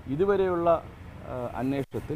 ഇതുവരെയുള്ള ആ, അന്വേഷണത്തിൽ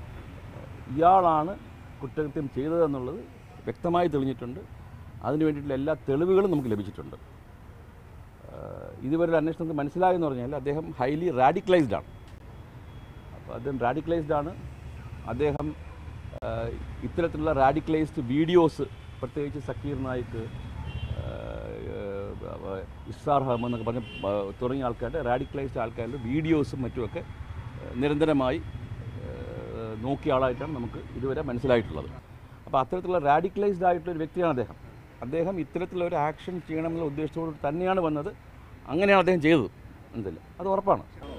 ഇയാളാണ് കുറ്റകൃത്യം ചെയ്തതെന്നുള്ളത് വ്യക്തമായി തെളിഞ്ഞിട്ടുണ്ട് അതിനു വേണ്ടിയിട്ടുള്ള എല്ലാ തെളിവുകളും നമുക്ക് ലഭിച്ചിട്ടുണ്ട് ആ, ഇതുവരെ അന്വേഷണത്തിൽ മനസ്സിലായെന്ന് പറഞ്ഞാൽ അദ്ദേഹം ഹൈലി റാഡിക്കലൈസ്ഡ് ആണ് അപ്പോൾ അദ്ദേഹം റാഡിക്കലൈസ്ഡ് ആണ് അദ്ദേഹം ആ, ഇത്തരത്തിലുള്ള റാഡിക്കലൈസ്ഡ് വീഡിയോസ് പ്രത്യേകിച്ച് സക്കീർ നായിക്ക് ആ, ആ, ഇസ്സാർ അഹമ്മദ് എന്നൊക്കെ പറഞ്ഞ ആ, തുടങ്ങിയ ആൾക്കാരുടെ റാഡിക്കലൈസ്ഡ് ആൾക്കാരുടെ വീഡിയോസും മറ്റുമൊക്കെ ആ, നിരന്തരമായി ആ, നോക്കിയ ആളായിട്ടാണ് നമുക്ക് ഇതുവരെ മനസ്സിലായിട്ടുള്ളത് അപ്പോൾ അത്തരത്തിലുള്ള റാഡിക്കലൈസ്ഡ് ആയിട്ടുള്ള ഒരു വ്യക്തിയാണ് അദ്ദേഹം അദ്ദേഹം ഇത്തരത്തിലുള്ള ഒരു ആക്ഷൻ ചെയ്യണമെന്നുള്ള ഉദ്ദേശത്തോട് തന്നെയാണ് വന്നത് അങ്ങനെയാണ് അദ്ദേഹം ചെയ്തത് എന്തല്ല അത് ഉറപ്പാണ്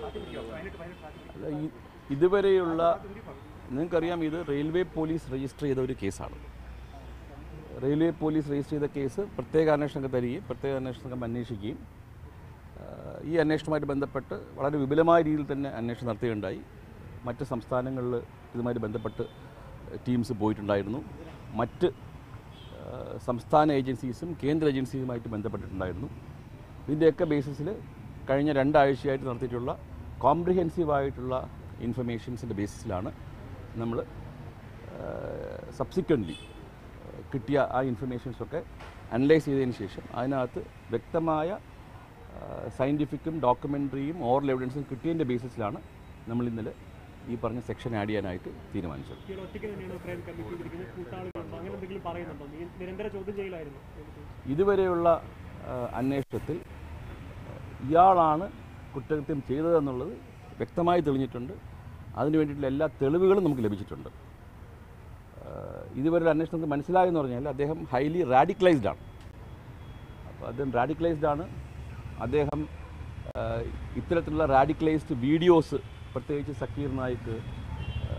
അല്ല ഈ ഇതുവരെയുള്ള നിങ്ങൾക്കറിയാം ഇത് റെയിൽവേ പോലീസ് രജിസ്റ്റർ ചെയ്ത ഒരു കേസാണ് റെയിൽവേ പോലീസ് രജിസ്റ്റർ ചെയ്ത കേസ് പ്രത്യേക അന്വേഷണം തരികയും പ്രത്യേക അന്വേഷണം അന്വേഷിക്കുകയും ആ, ഈ അന്വേഷണവുമായിട്ട് ബന്ധപ്പെട്ട് വളരെ വിപുലമായ രീതിയിൽ തന്നെ അന്വേഷണം നടത്തുകയുണ്ടായി മറ്റ് സംസ്ഥാനങ്ങളിൽ ഇതുമായി ബന്ധപ്പെട്ട് ടീംസ് പോയിട്ടുണ്ടായിരുന്നു മറ്റ് ആ, സംസ്ഥാന ഏജൻസീസും കേന്ദ്ര ഏജൻസിയുമായിട്ട് ബന്ധപ്പെട്ടിട്ടുണ്ടായിരുന്നു ഇതിൻ്റെയൊക്കെ ബേസിസിൽ കഴിഞ്ഞ രണ്ടാഴ്ചയായിട്ട് നടത്തിയിട്ടുള്ള കോംപ്രിഹെൻസീവ് ആയിട്ടുള്ള ഇൻഫർമേഷൻസിൻ്റെ ബേസിസിലാണ് നമ്മൾ സബ്സിക്വൻ്റ്ലി കിട്ടിയ ആ ഇൻഫർമേഷൻസൊക്കെ അനലൈസ് ചെയ്തതിന് ശേഷം അതിനകത്ത് വ്യക്തമായ സയൻറ്റിഫിക്കും ഡോക്യുമെൻ്ററിയും ഓറൽ എവിഡൻസും കിട്ടിയതിൻ്റെ ബേസിസിലാണ് നമ്മൾ ഇന്നലെ ഈ പറഞ്ഞ സെക്ഷൻ ആഡ് ചെയ്യാനായിട്ട് തീരുമാനിച്ചത് ഈ ഒറ്റയ്ക്ക് തന്നെയാണ് ക്രൈം കമ്മിറ്റി ഇരിക്കുന്നത് കൂട്ടാളുകളുണ്ടോ അങ്ങനെ എന്തെങ്കിലും പറയുന്നുണ്ടോ നീ നിരന്തര ചോദ്യം ചെയ്യലായിരുന്നു ഇതുവരെയുള്ള ആ, അന്വേഷണത്തിൽ ഇയാളാണ് കുറ്റകൃത്യം ചെയ്തതെന്നുള്ളത് വ്യക്തമായി തെളിഞ്ഞിട്ടുണ്ട് അതിനു വേണ്ടിയിട്ടുള്ള എല്ലാ തെളിവുകളും നമുക്ക് ലഭിച്ചിട്ടുണ്ട് ആ, ഇതുവരെ അന്വേഷണത്തിൽ മനസ്സിലായെന്ന് പറഞ്ഞാൽ അദ്ദേഹം ഹൈലി റാഡിക്കലൈസ്ഡ് ആണ് അപ്പോൾ അദ്ദേഹം റാഡിക്കലൈസ്ഡ് ആണ് അദ്ദേഹം ആ, ഇത്തരത്തിലുള്ള റാഡിക്കലൈസ്ഡ് വീഡിയോസ് പ്രത്യേകിച്ച് സക്കീർ നായിക്ക് ആ,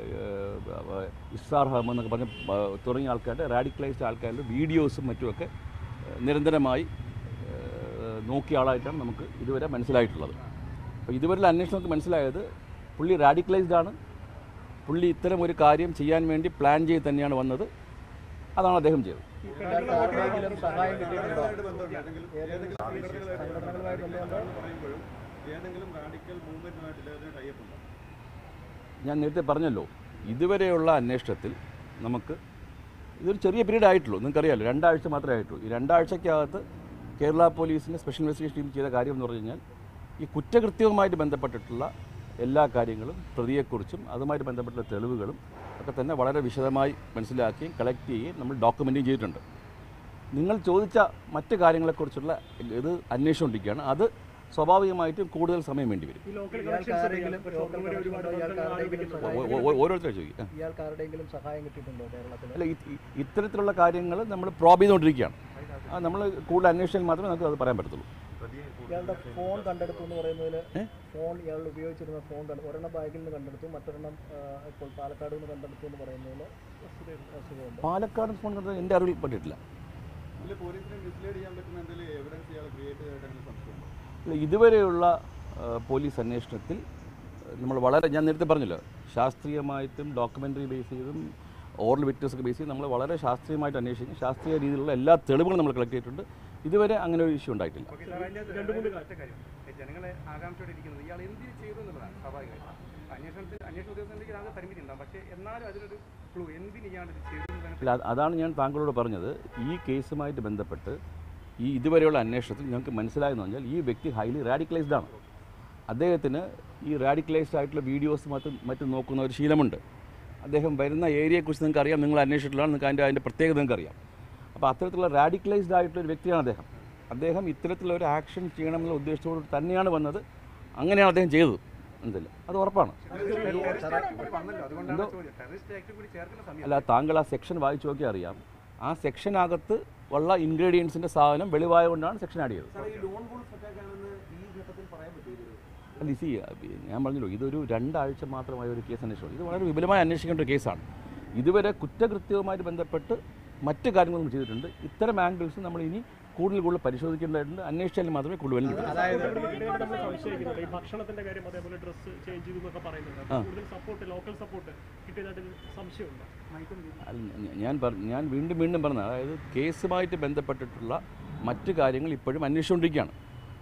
ആ, ഇസ്സാർ അഹമ്മദ് എന്നൊക്കെ പറഞ്ഞ ആ, തുടങ്ങിയ ആൾക്കാരുടെ റാഡിക്കലൈസ്ഡ് ആൾക്കാരുടെ വീഡിയോസും മറ്റുമൊക്കെ ആ, നിരന്തരമായി ആ, നോക്കിയ ആളായിട്ടാണ് നമുക്ക് ഇതുവരെ മനസ്സിലായിട്ടുള്ളത് അപ്പോൾ ഇതുവരെയുള്ള അന്വേഷണത്തിൽ മനസ്സിലായത് പുള്ളി റാഡിക്കലൈസ്ഡ് ആണ് പുള്ളി ഇത്തരം ഒരു കാര്യം ചെയ്യാൻ വേണ്ടി പ്ലാൻ ചെയ്ത് തന്നെയാണ് വന്നത് അതാണ് അദ്ദേഹം ചെയ്തത് ആരുടെയെങ്കിലും സഹായം കിട്ടിയിട്ടുണ്ടോ ഏതെങ്കിലും റാഡിക്കൽ മൂവ്മെന്റുമായിട്ട് ഇദ്ദേഹത്തിന് ടൈപ്പ് ഉണ്ടോ ഞാൻ നേരത്തെ പറഞ്ഞല്ലോ ഇതുവരെയുള്ള അന്വേഷണത്തിൽ നമുക്ക് ഇതൊരു ചെറിയ പീരീഡ് ആയിട്ടുള്ളൂ നിങ്ങൾക്കറിയാമല്ലോ രണ്ടാഴ്ച മാത്രമേ ആയിട്ടുള്ളൂ ഈ രണ്ടാഴ്ചക്കകത്ത് കേരള പോലീസിൻ്റെ സ്പെഷ്യൽ ഇൻവെസ്റ്റിഗേഷൻ ടീം ചെയ്ത കാര്യം എന്ന് പറഞ്ഞു കഴിഞ്ഞാൽ ഈ കുറ്റകൃത്യവുമായിട്ട് ബന്ധപ്പെട്ടിട്ടുള്ള എല്ലാ കാര്യങ്ങളും പ്രതിയെക്കുറിച്ചും അതുമായിട്ട് ബന്ധപ്പെട്ടുള്ള തെളിവുകളും ഒക്കെ തന്നെ വളരെ വിശദമായി മനസ്സിലാക്കുകയും കളക്ട് ചെയ്യുകയും നമ്മൾ ഡോക്യുമെൻറ്റും ചെയ്തിട്ടുണ്ട് നിങ്ങൾ ചോദിച്ച മറ്റ് കാര്യങ്ങളെക്കുറിച്ചുള്ള ഇത് അന്വേഷിച്ചുകൊണ്ടിരിക്കുകയാണ് അത് സ്വാഭാവികമായിട്ടും കൂടുതൽ സമയം വേണ്ടി വരും ഈ ലോക്കൽ ഇയാൾക്ക് കളക്ഷൻസ് ആരെങ്കിലും ലോക്കൽ ഒരുപാട് കളക്ഷനുണ്ടോ? ഇയാൾക്ക് ആരുടെയെങ്കിലും ഓ- സഹായം ഓ- ഓ- ഓരോരുത്തരും ചോദിക്കും ആ. ഇയാൾക്ക് ആരുടെയെങ്കിലും സഹായം കിട്ടിയിട്ടുണ്ടോ കേരളത്തിൽ അല്ല ഇ- ഇ- ഇത്തരത്തിലുള്ള കാര്യങ്ങൾ നമ്മൾ പ്രോബ് ചെയ്തുകൊണ്ടിരിക്കുകയാണ് ആ നമ്മൾ കൂടുതൽ അന്വേഷിച്ചാൽ മാത്രമേ നമുക്ക് അത് പറയാൻ പറ്റത്തുള്ളൂ ഇയാളുടെ ഫോൺ കണ്ടെടുത്തു എന്ന് പറയുന്നതിൽ ഏ? ഫോൺ ഇയാൾ ഉപയോഗിച്ചിരുന്ന ഫോൺ കണ്ടു ഒരെണ്ണം ബാഗിൽ നിന്ന് കണ്ടെടുത്തു മറ്റൊരെണ്ണം ആ, ഇപ്പോൾ പാലക്കാട് നിന്ന് കണ്ടെടുത്തു എന്ന് പറയുന്നതിൽ വസ്തുതയുണ്ട് പാലക്കാട് ഫോൺ കണ്ടത് എൻ്റെ അറിവിൽ പെട്ടിട്ടില്ല ഇതിൽ പോലീസിനെ മിസ്ലീഡ് ചെയ്യാൻ പറ്റുന്ന എന്തെങ്കിലും എവിഡൻസ് ഇയാൾ ക്രിയേറ്റ് ചെയ്തിട്ടെങ്കിലും സംശയമുണ്ടോ അല്ല ഇതുവരെയുള്ള ആ, പോലീസ് അന്വേഷണത്തിൽ നമ്മൾ വളരെ ഞാൻ നേരത്തെ പറഞ്ഞല്ലോ ശാസ്ത്രീയമായിട്ടും ഡോക്യുമെൻ്ററി ബേസ് ചെയ്തും ഓറൽ വിറ്റ്നസ് ഒക്കെ ബേസ് ചെയ്ത് നമ്മൾ വളരെ ശാസ്ത്രീയമായിട്ട് അന്വേഷിക്കും ശാസ്ത്രീയ രീതിയിലുള്ള എല്ലാ തെളിവുകളും നമ്മൾ കളക്ട് ചെയ്തിട്ടുണ്ട് ഇതുവരെ അങ്ങനെ ഒരു ഇഷ്യൂ ഉണ്ടായിട്ടില്ല രണ്ട് മൂന്ന് കാര്യം കാര്യം ജനങ്ങളെ ആകാംക്ഷയോടെ ഇരിക്കുന്നത് ഇയാൾ എന്തിന് ചെയ്തു എന്നുള്ളതാണ് സ്വാഭാവികമായിട്ട് അന്വേഷണത്തിൽ അന്വേഷണ ഉദ്യോഗസ്ഥർക്ക് ഇതിനകത്ത് പരിമിതി ഉണ്ടാകും പക്ഷേ എന്നാലും അതിനൊരു ക്ലൂ എന്തിന് ഇയാൾ ഇത് ചെയ്തു എന്ന് തന്നെ ഇല്ല അത് അതാണ് ഞാൻ താങ്കളോട് പറഞ്ഞത് ഈ കേസുമായിട്ട് ബന്ധപ്പെട്ട് ഈ ഇതുവരെയുള്ള അന്വേഷണത്തിൽ ഞങ്ങൾക്ക് മനസ്സിലായെന്ന് പറഞ്ഞാൽ ഈ വ്യക്തി ഹൈലി റാഡിക്കലൈസ്ഡ് ആണ് അദ്ദേഹത്തിന് ഈ റാഡിക്കലൈസ്ഡ് ആയിട്ടുള്ള വീഡിയോസ് മറ്റും മറ്റും നോക്കുന്ന ഒരു ശീലമുണ്ട് അദ്ദേഹം വരുന്ന ഏരിയയെക്കുറിച്ച് നിങ്ങൾക്ക് അറിയാം നിങ്ങൾ അന്വേഷിച്ചിട്ടുള്ളതാണ് നിങ്ങൾക്ക് അതിൻ്റെ അതിൻ്റെ പ്രത്യേകത നിങ്ങൾക്ക് അറിയാം അപ്പോൾ അത്തരത്തിലുള്ള റാഡിക്കലൈസ്ഡ് ആയിട്ടുള്ള ഒരു വ്യക്തിയാണ് അദ്ദേഹം അദ്ദേഹം ഇത്തരത്തിലുള്ള ഒരു ആക്ഷൻ ചെയ്യണമെന്നുള്ള ഉദ്ദേശത്തോട് തന്നെയാണ് വന്നത് അങ്ങനെയാണ് അദ്ദേഹം ചെയ്തത് എന്തല്ല അത് ഉറപ്പാണ് ടെററിസ്റ്റ് ആക്ട് കൂടി വന്നല്ലോ അതുകൊണ്ടാണ് ചോദ്യം ടെററിസ്റ്റ് ആക്ട് കൂടി ചേർക്കുന്ന സമയം അല്ല താങ്കൾ ആ സെക്ഷൻ വായിച്ചു നോക്കിയാൽ അറിയാം ആ സെക്ഷനകത്ത് ഉള്ള ഇൻഗ്രീഡിയൻസിൻ്റെ സാധനം വെളിവായതുകൊണ്ടാണ് സെക്ഷൻ ആഡ് ചെയ്തത് ഈ ലോൺ വോൾഫ് അറ്റാക്ക് ആണെന്ന് ഈ ഘട്ടത്തിൽ പറയാൻ പറ്റുമോ അല്ല സി ഞാൻ പറഞ്ഞല്ലോ ഇതൊരു രണ്ടാഴ്ച മാത്രമായ ഒരു കേസ് അന്വേഷണം ഇത് വളരെ വിപുലമായി അന്വേഷിക്കേണ്ട ഒരു കേസാണ് ഇതുവരെ കുറ്റകൃത്യവുമായിട്ട് ബന്ധപ്പെട്ട് മറ്റ് കാര്യങ്ങൾ നമ്മൾ ചെയ്തിട്ടുണ്ട് ഇത്തരം ആംഗിൾസ് നമ്മൾ ഇനി കൂടുതൽ കൂടുതൽ പരിശോധിക്കേണ്ടതായിട്ടുണ്ട് അന്വേഷിച്ചാൽ മാത്രമേ കൂടുതൽ കിട്ടൂ ഇതിനകത്ത് നമ്മൾ സംശയിക്കുന്നുണ്ട് ഈ ഭക്ഷണത്തിന്റെ കാര്യം അതേപോലെ ഡ്രസ്സ് ചേഞ്ച് ചെയ്തു എന്നൊക്കെ പറയുന്നുണ്ട് അപ്പോൾ കൂടുതൽ സപ്പോർട്ട് ലോക്കൽ സപ്പോർട്ട് കിട്ടിയതായിട്ട് സംശയമുണ്ട് അല്ല, ഞ- ഞാൻ പറ- ഞാൻ വീണ്ടും വീണ്ടും പറഞ്ഞ അതായത് കേസുമായിട്ട് ബന്ധപ്പെട്ടിട്ടുള്ള മറ്റ് കാര്യങ്ങൾ ഇപ്പോഴും അന്വേഷിച്ചുകൊണ്ടിരിക്കുകയാണ്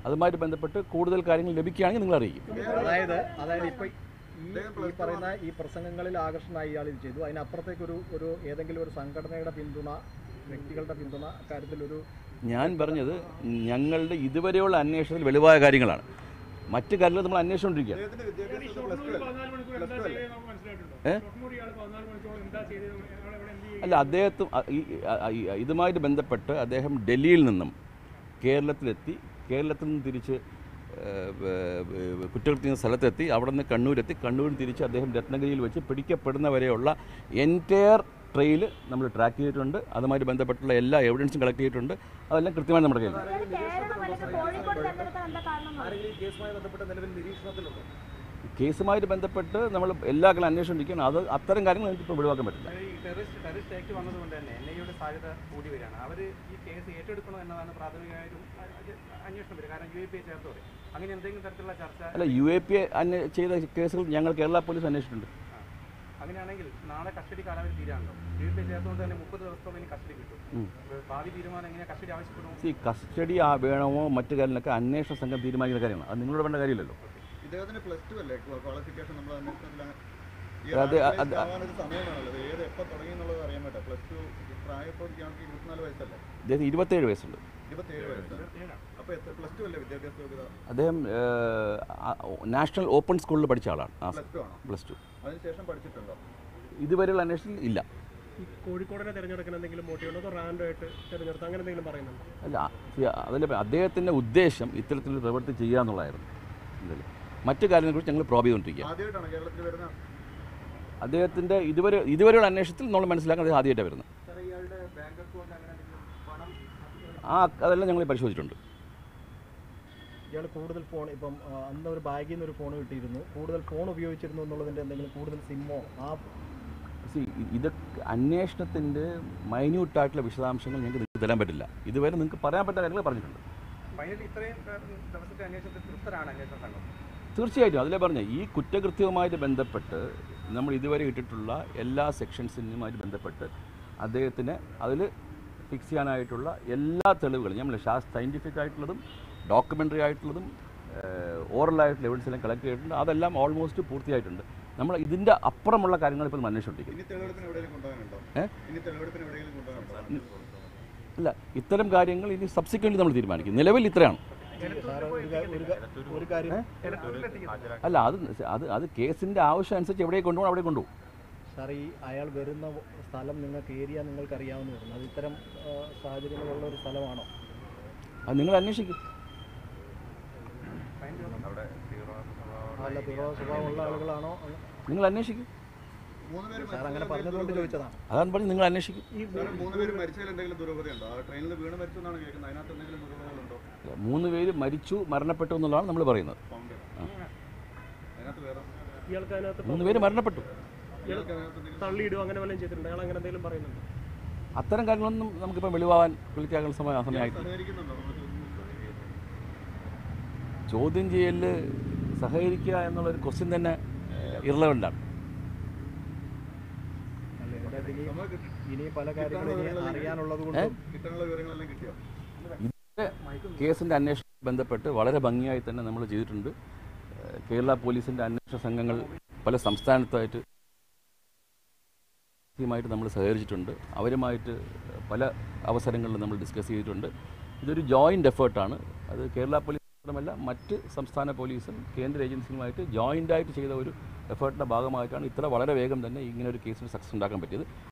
അതുമായിട്ട് ബന്ധപ്പെട്ട് കൂടുതൽ കാര്യങ്ങൾ ലഭിക്കുകയാണെങ്കിൽ നിങ്ങൾ അറിയിക്കും അതായത് അതായത് ഇപ്പൊ ഈ ഈ പറയുന്ന ഈ പ്രസംഗങ്ങളിൽ ആകർഷണമായി ഇയാൾ ഇത് ചെയ്തു അതിനപ്പുറത്തേക്ക് ഒരു ഒരു ഏതെങ്കിലും ഒരു സംഘടനയുടെ പിന്തുണ വ്യക്തികളുടെ പിന്തുണ കാര്യത്തിലൊരു ഞാൻ പറഞ്ഞത് ഞങ്ങളുടെ ഇതുവരെയുള്ള അന്വേഷണത്തിൽ വെളിവായ കാര്യങ്ങളാണ് മറ്റു കാര്യങ്ങൾ നമ്മൾ അന്വേഷിച്ചുകൊണ്ടിരിക്കുകയാണ് അദ്ദേഹത്തിന്റെ വിദ്യാഭ്യാസം പ്ലസ് ടു പതിനാല് മണിക്കൂർ എന്താ ചെയ്തത് നമുക്ക് മനസ്സിലായിട്ടുണ്ടോ ഏ? ഷൊർണൂർ ഇയാൾ പതിനാല് മണിക്കൂർ എന്താ ചെയ്തത് അയാൾ എവിടെ എന്ത് ചെയ്യും അല്ല അദ്ദേഹത്തും അ- ഈ അ- ഈ- ഇതുമായിട്ട് ബന്ധപ്പെട്ട് അദ്ദേഹം ഡൽഹിയിൽ നിന്നും കേരളത്തിലെത്തി കേരളത്തിൽ നിന്ന് തിരിച്ച് ഏഹ്, വേ- വേ- കുറ്റകൃത്യ സ്ഥലത്തെത്തി അവിടെ നിന്ന് കണ്ണൂരെത്തി കണ്ണൂരിൽ തിരിച്ച് അദ്ദേഹം രത്നഗിരിയിൽ വെച്ച് പിടിക്കപ്പെടുന്ന വരെയുള്ള എൻറ്റയർ ട്രെയിൽ നമ്മൾ ട്രാക്ക് ചെയ്തിട്ടുണ്ട് അതുമായിട്ട് ബന്ധപ്പെട്ടുള്ള എല്ലാ എവിഡൻസും കളക്ട് ചെയ്തിട്ടുണ്ട് അതെല്ലാം കൃത്യമായി നമ്മുടെ കയ്യിലുണ്ട് ഇയാൾ കേരളം അല്ലെങ്കിൽ കോഴിക്കോട് തെരഞ്ഞെടുക്കാൻ എന്താ കാരണം എന്ന് അറിയോ? ഈ കേസുമായി ബന്ധപ്പെട്ട നിലവിൽ നിരീക്ഷണത്തിലുണ്ട് കേസുമായിട്ട് ബന്ധപ്പെട്ട് നമ്മൾ എല്ലാ കാലം അന്വേഷിച്ചുകൊണ്ടിരിക്കുകയാണ് അത് അത്തരം കാര്യങ്ങൾ എനിക്ക് ഇപ്പോൾ ഒഴിവാക്കാൻ പറ്റില്ല ഈ ടെററിസ്റ്റ് ടെററിസ്റ്റ് ആക്ട് വന്നതുകൊണ്ട് തന്നെ എൻ ഐയുടെ സാധ്യത കൂടി വരികയാണ് അവർ ഈ കേസ് ഏറ്റെടുക്കണോ എന്നതാണ് പ്രാഥമികമായിട്ടും അ- അത് അന്വേഷണം വരിക കാരണം യു എ പി ഐ ചേർത്തോടെ അങ്ങനെ എന്തെങ്കിലും തരത്തിലുള്ള ചർച്ച അല്ല യു എ പി അന്വേ ചെയ്ത കേസുകൾ ഞങ്ങൾ കേരള പോലീസ് അന്വേഷിച്ചിട്ടുണ്ട് ആ. അങ്ങനെയാണെങ്കിൽ നാളെ കസ്റ്റഡി കാലാവധി തീരാണല്ലോ യു എ പി ഐ ചേർത്തുകൊണ്ട് തന്നെ മുപ്പത് ദിവസത്തോളം ഇനി കസ്റ്റഡി കിട്ടും ഉം. ഭാവി തീരുമാനം എങ്ങനെ കസ്റ്റഡി ആവശ്യപ്പെടുമോ സി കസ്റ്റഡി ആ വേണമോ മറ്റു കാര്യങ്ങളൊക്കെ അന്വേഷണ സംഘം തീരുമാനിക്കുന്ന കാര്യമാണ് അത് നിങ്ങളോട് വേണ്ട കാര്യമില്ലല്ലോ ഇദ്ദേഹത്തിന് പ്ലസ് ടു അല്ലേ ക്വാളിഫിക്കേഷൻ നമ്മൾ അന്വേഷണത്തിൽ അങ്ങനെ- ഈ അത് റാങ്ക് അത് ലിസ്റ്റ് ആവാൻ ഒരു സമയമാണല്ലോ ഇത് ഏത് എപ്പോൾ തുടങ്ങി എന്നുള്ളത് അറിയാൻ പറ്റാം പ്ലസ് ടു പ്രായം ഇപ്പോൾ ഇയാൾക്ക് ഇരുപത്തിനാല് വയസ്സല്ലേ അദ്ദേഹത്തിന് ഇരുപത്തേഴ് വയസ്സുണ്ട് ഇരുപത്തേഴ് വയസ്സ് അപ്പോൾ എത്ര പ്ലസ് ടു അല്ലേ വിദ്യാഭ്യാസ യോഗ്യത അദ്ദേഹം ഏഹ്, ആ- നാഷണൽ ഓപ്പൺ സ്കൂളിൽ പഠിച്ച ആളാണ് ആ പ്ലസ് ടു ആണോ പ്ലസ് ടു അതിനുശേഷം പഠിച്ചിട്ടുണ്ടോ ഇതുവരെയുള്ള അന്വേഷണത്തിൽ ഇല്ല ഈ കോഴിക്കോടിനെ തിരഞ്ഞെടുക്കാൻ എന്തെങ്കിലും മോട്ടീവ് ഉണ്ടോ അതോ റാൻഡോ ആയിട്ട് തിരഞ്ഞെടുത്ത് അങ്ങനെ എന്തെങ്കിലും പറയുന്നുണ്ടോ അല്ല see, അതിൽ അദ്ദേഹത്തിൻ്റെ ഉദ്ദേശം ഇത്തരത്തിലൊരു പ്രവൃത്തി ചെയ്യുക എന്നുള്ളതായിരുന്നു ഇതിൽ മറ്റു കാര്യങ്ങളെക്കുറിച്ച് ഞങ്ങൾ പ്രോബ് ചെയ്തുകൊണ്ടിരിക്കുക ആദ്യമായിട്ടാണ് കേരളത്തിൽ വരുന്ന അദ്ദേഹത്തിൻ്റെ ഇതുവരെ ഇതുവരെയുള്ള അന്വേഷണത്തിൽ നമ്മൾ മനസ്സിലാക്കുന്നത് അദ്ദേഹം ആദ്യമായിട്ടാണ് വരുന്നത് സാറേ ഇയാളുടെ ബാങ്ക് അക്കൗണ്ട് അങ്ങനെ എന്തെങ്കിലും പണം ആ അതെല്ലാം ഞങ്ങൾ പരിശോധിച്ചിട്ടുണ്ട് ഇയാൾ കൂടുതൽ ഫോൺ ഇപ്പം ആ, അന്ന് ഒരു ബാഗിൽ നിന്ന് ഒരു ഫോൺ കിട്ടിയിരുന്നു കൂടുതൽ ഫോൺ ഉപയോഗിച്ചിരുന്നു എന്നുള്ളതിന്റെ എന്തെങ്കിലും കൂടുതൽ സിമ്മോ ആ സി ഇത് അന്വേഷണത്തിൻ്റെ മൈന്യൂട്ടായിട്ടുള്ള വിശദാംശങ്ങൾ ഞങ്ങൾക്ക് നിങ്ങൾക്ക് തരാൻ പറ്റില്ല ഇതുവരെ നിങ്ങൾക്ക് പറയാൻ പറ്റുന്ന കാര്യങ്ങൾ പറഞ്ഞിട്ടുണ്ട് ഫൈനലി ഇത്രയും ഏഹ്, ദിവസത്തെ അന്വേഷണത്തിൽ തൃപ്തരാണ് അന്വേഷണ സംഘം തീർച്ചയായിട്ടും അതിലെ പറഞ്ഞ ഈ കുറ്റകൃത്യവുമായിട്ട് ബന്ധപ്പെട്ട് നമ്മൾ ഇതുവരെ ഇട്ടിട്ടുള്ള എല്ലാ സെക്ഷൻസിനുമായിട്ട് ബന്ധപ്പെട്ട് അദ്ദേഹത്തിന് അതിൽ ഫിക്സ് ചെയ്യാനായിട്ടുള്ള എല്ലാ തെളിവുകളും നമ്മൾ ശാസ് സയൻറ്റിഫിക് ആയിട്ടുള്ളതും ഡോക്യുമെൻ്ററി ആയിട്ടുള്ളതും ഓറൽ ആയിട്ടുള്ള എവിഡൻസ് എല്ലാം കളക്ട് ചെയ്തിട്ടുണ്ട് അതെല്ലാം ഓൾമോസ്റ്റ് പൂർത്തിയായിട്ടുണ്ട് നമ്മൾ ഇതിൻ്റെ അപ്പുറമുള്ള കാര്യങ്ങൾ ഇപ്പോൾ അന്വേഷിച്ചുകൊണ്ടിരിക്കുന്നത് ഇനി തെളിവെടുപ്പിന് എവിടെയെങ്കിലും കൊണ്ടുപോകാനുണ്ടോ ഏ? ഇനി തെളിവെടുപ്പിന് എവിടെയെങ്കിലും കൊണ്ടുപോകാനുണ്ടോ അല്ല ഇത്തരം കാര്യങ്ങൾ ഇനി സബ്സിക്വൻ്റ് നമ്മൾ തീരുമാനിക്കും നിലവിൽ ഇത്രയാണ് സാറ് ഒരു കാ- ഒരു കാ- ഒരു കാര്യം അല്ല അത് അത് അത് കേസിൻ്റെ ആവശ്യം അനുസരിച്ച് എവിടെ കൊണ്ടുപോകണം അവിടെ കൊണ്ടുപോകും സാർ ഈ അയാൾ വരുന്ന സ്ഥലം നിങ്ങൾക്ക് ഏരിയ നിങ്ങൾക്ക് അറിയാവുന്ന വരുന്നു അത് ഇത്തരം ആ, സാഹചര്യങ്ങളുള്ള ഒരു സ്ഥലമാണോ അത് നിങ്ങൾ അന്വേഷിക്കും അല്ല തീവ്ര സ്വഭാവമുള്ള ആളുകളാണോ അങ്ങ് നിങ്ങൾ അന്വേഷിക്കും മൂന്ന് പേര് സാർ അങ്ങനെ പറഞ്ഞതുകൊണ്ട് ചോദിച്ചതാണ് അതാണ് പറഞ്ഞ് നിങ്ങൾ അന്വേഷിക്കും സാറേ, മൂന്ന് പേര് മരിച്ചതിൽ എന്തെങ്കിലും ദുരൂഹതയുണ്ടോ ആ ട്രെയിനിൽ വീണ് മരിച്ചു എന്നാണ് കേൾക്കുന്നത് അതിനകത്ത് എന്തെങ്കിലും ദുരൂഹതകളുണ്ടോ മൂന്ന് പേര് മരിച്ചു മരണപ്പെട്ടു എന്നുള്ളതാണ് നമ്മൾ പറയുന്നത് സൗണ്ട് അതിനകത്ത് വേറെ ഇയാൾക്ക് അതിനകത്ത് മൂന്ന് പേര് മരണപ്പെട്ടു ഇയാൾക്ക് അതിനകത്ത് എന്തെങ്കിലും തള്ളിയിടുക അങ്ങനെ വല്ലതും ചെയ്തിട്ടുണ്ട് അയാൾ അങ്ങനെ എന്തെങ്കിലും പറയുന്നുണ്ട് അത്തരം കാര്യങ്ങളൊന്നും നമുക്കിപ്പോൾ വെളിവാകാൻ വിളിക്കാനുള്ള സമയം സമയമായിട്ടില്ല സഹകരിക്കുന്നുണ്ടോ നമ്മൾ ചോദിക്കുന്നത്? ചോദ്യം ചെയ്യലിൽ സഹകരിക്കുക എന്നുള്ളൊരു ക്വസ്റ്റ്യൻ തന്നെ ഇറലവൻ്റാണ് അല്ല ഇതിനകത്ത് ഇനി നമ്മൾ കിട്ടി- ഇനി പല കാര്യങ്ങളും ഇനി അറിയാനുള്ളത് കൊണ്ടും കിട്ടാനുള്ള വിവരങ്ങളെല്ലാം കിട്ടിയോ കേസിൻ്റെ അന്വേഷണം ബന്ധപ്പെട്ട് വളരെ ഭംഗിയായി തന്നെ നമ്മൾ ചെയ്തിട്ടുണ്ട് ഏഹ് കേരള പോലീസിൻ്റെ അന്വേഷണ സംഘങ്ങൾ പല സംസ്ഥാനത്തായിട്ട് ായിട്ട് നമ്മൾ സഹകരിച്ചിട്ടുണ്ട് അവരുമായിട്ട് പല അവസരങ്ങളിലും നമ്മൾ ഡിസ്കസ് ചെയ്തിട്ടുണ്ട് ഇതൊരു ജോയിൻ്റ് എഫേർട്ടാണ് അത് കേരള പോലീസ് മാത്രമല്ല മറ്റ് സംസ്ഥാന പോലീസും കേന്ദ്ര ഏജൻസിയുമായിട്ട് ജോയിൻ്റായിട്ട് ചെയ്ത ഒരു എഫേർട്ടിൻ്റെ ഭാഗമായിട്ടാണ് ഇത്ര വളരെ വേഗം തന്നെ ഇങ്ങനെ ഒരു കേസിന് സക്സസ് ഉണ്ടാക്കാൻ പറ്റിയത്